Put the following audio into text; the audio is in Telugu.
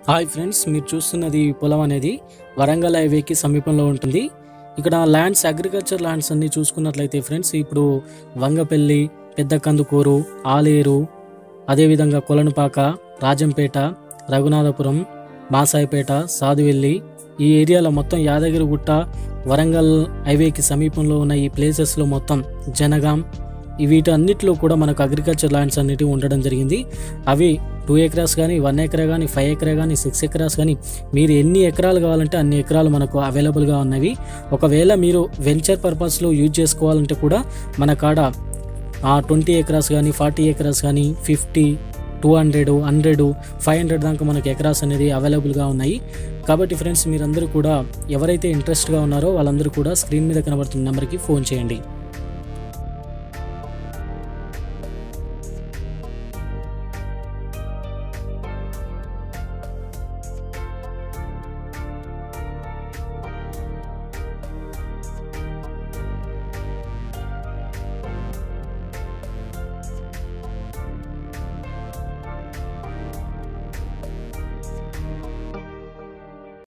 హాయ్ ఫ్రెండ్స్ మీరు చూస్తున్నది ఈ పొలం అనేది వరంగల్ హైవేకి సమీపంలో ఉంటుంది ఇక్కడ ల్యాండ్స్ అగ్రికల్చర్ ల్యాండ్స్ అన్ని చూసుకున్నట్లయితే ఫ్రెండ్స్ ఇప్పుడు వంగపల్లి పెద్ద కందుకూరు ఆలేరు అదేవిధంగా కొలనుపాక రాజంపేట రఘునాథపురం మాసాయిపేట సాధువెల్లి ఈ ఏరియాలో మొత్తం యాదగిరిగుట్ట వరంగల్ హైవేకి సమీపంలో ఉన్న ఈ ప్లేసెస్లో మొత్తం జనగాం ఈ వీటన్నిటిలో కూడా మనకు అగ్రికల్చర్ ల్యాండ్స్ అన్నిటి ఉండడం జరిగింది అవి టూ ఎకరాస్ కానీ వన్ ఎకరా కానీ ఫైవ్ ఎకరా కానీ సిక్స్ ఎకరాస్ కానీ మీరు ఎన్ని ఎకరాలు కావాలంటే అన్ని ఎకరాలు మనకు అవైలబుల్గా ఉన్నవి ఒకవేళ మీరు వెంచర్ పర్పస్లో యూజ్ చేసుకోవాలంటే కూడా మన కాడ ట్వంటీ ఎకరాస్ కానీ ఫార్టీ ఎకరాస్ కానీ fifty to hundred hundred five hundred దాకా మనకి ఎకరాస్ అనేది అవైలబుల్గా ఉన్నాయి కాబట్టి ఫ్రెండ్స్ మీరందరూ కూడా ఎవరైతే ఇంట్రెస్ట్గా ఉన్నారో వాళ్ళందరూ కూడా స్క్రీన్ మీద కనబడుతున్న నెంబర్కి ఫోన్ చేయండి